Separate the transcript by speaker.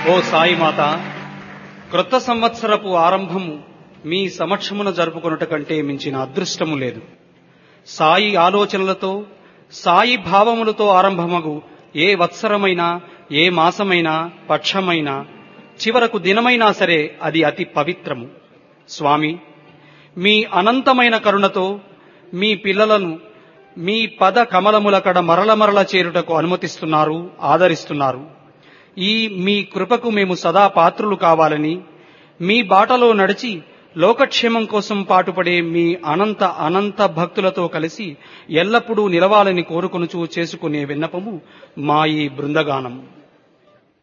Speaker 1: ఓ సాయి మాత క్రొత్త సంవత్సరపు ఆరంభము మీ సమక్షమున జరుపుకొనుట కంటే మించిన అదృష్టము లేదు సాయి ఆలోచనలతో సాయి భావములతో ఆరంభమగు ఏ వత్సరమైనా ఏ మాసమైనా పక్షమైనా చివరకు దినమైనా సరే అది అతి పవిత్రము స్వామి మీ అనంతమైన కరుణతో మీ పిల్లలను మీ పద కమలముల కడ మరల మరల చేరుటకు అనుమతిస్తున్నారు ఆదరిస్తున్నారు ఈ మీ కృపకు మేము సదా పాత్రులు కావాలని మీ బాటలో నడిచి లోకక్షేమం కోసం పాటుపడే మీ అనంత అనంత భక్తులతో కలిసి ఎల్లప్పుడూ నిలవాలని కోరుకొనుచూ చేసుకునే విన్నపము మా ఈ బృందగానం